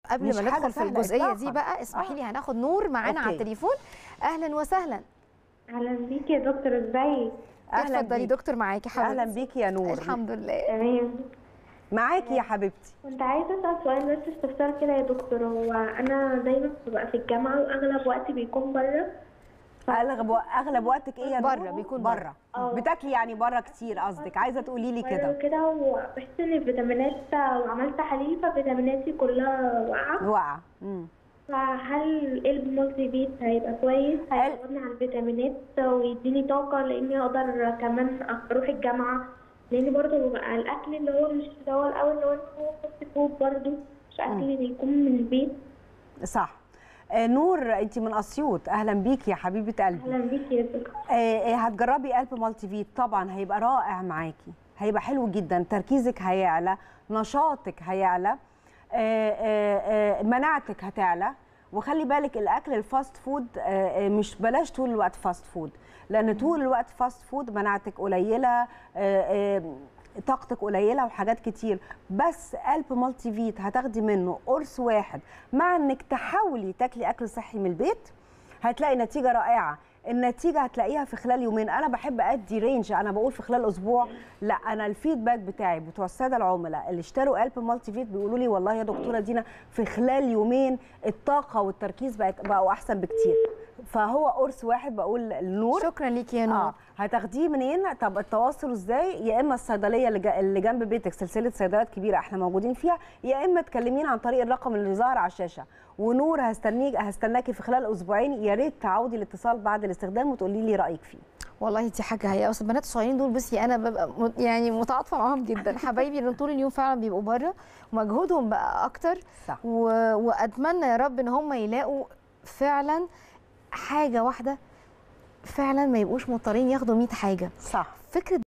قبل مش ما حاجة ندخل في سهلة الجزئيه دي إطلاقاً. بقى اسمحي آه. لي هناخد نور معانا على أوكي. التليفون اهلا وسهلا اهلا بيك يا دكتور ازيك اهلا اتفضلي بيك دكتور معاكي حبيبتي اهلا بيكي يا نور الحمد لله تمام معاكي يا حبيبتي كنت عايزه اسال سؤال بس استفسار كده يا دكتور هو انا دايما ببقى في الجامعه واغلب وقتي بيكون بره اغلب اغلب وقتك ايه يا نور بره، بيكون بره آه. بتاكلي يعني بره كتير قصدك عايزه تقولي لي بره كده وكده وبحس ان الفيتامينات وعملت تحاليل ففيتاميناتي كلها واقعه واقعه مم. فهل قلب مالتي فيت هيبقى كويس هيعوضني على الفيتامينات ويديني طاقه لاني اقدر كمان اروح الجامعه لان برضه ببقى الاكل اللي هو مش اللي هو الاول اللي هو فاست فود برضه مش اكل بيكون من البيت صح آه نور انت من اسيوط اهلا بيكي يا حبيبه قلبي اهلا بيك يا دكتور آه آه، هتجربي قلب مالتي فيت طبعا هيبقى رائع معاكي هيبقى حلو جدا تركيزك هيعلى نشاطك هيعلى آه، آه، آه، مناعتك هتعلى وخلي بالك الاكل الفاست فود آه، آه، مش بلاش طول الوقت فاست فود لان طول الوقت فاست فود مناعتك قليله آه، آه، طاقتك قليله وحاجات كتير بس قلب مالتي فيت هتاخدي منه قرص واحد مع انك تحاولي تاكلي اكل صحي من البيت هتلاقي نتيجه رائعه النتيجه هتلاقيها في خلال يومين انا بحب ادي رينج انا بقول في خلال اسبوع لا انا الفيدباك بتاعي بتوع الساده العملاء اللي اشتروا قلب مالتي فيت بيقولوا لي والله يا دكتوره دينا في خلال يومين الطاقه والتركيز بقت بقوا احسن بكتير فهو قرص واحد بقول للنور شكرا ليكي يا نور اه هتاخديه منين طب التواصل ازاي يا اما الصيدليه اللي جا- اللي جنب بيتك سلسله صيدليات كبيره احنا موجودين فيها يا اما تكلمينا عن طريق الرقم اللي ظاهر على الشاشه ونور هستنيك هستناكي في خلال اسبوعين يا ريت تعودي الاتصال بعد الاستخدام وتقولي لي رايك فيه والله دي حاجه هي اصل البنات الصغيرين دول بصي انا ببقى م- يعني متعاطفه معاهم جدا حبايبي اللي طول اليوم فعلا بيبقوا بره ومجهودهم بقى اكتر صح و... واتمنى يا رب ان هم يلاقوا فعلا حاجه واحده فعلا ما يبقوش مضطرين ياخدوا 100 حاجه صح فكره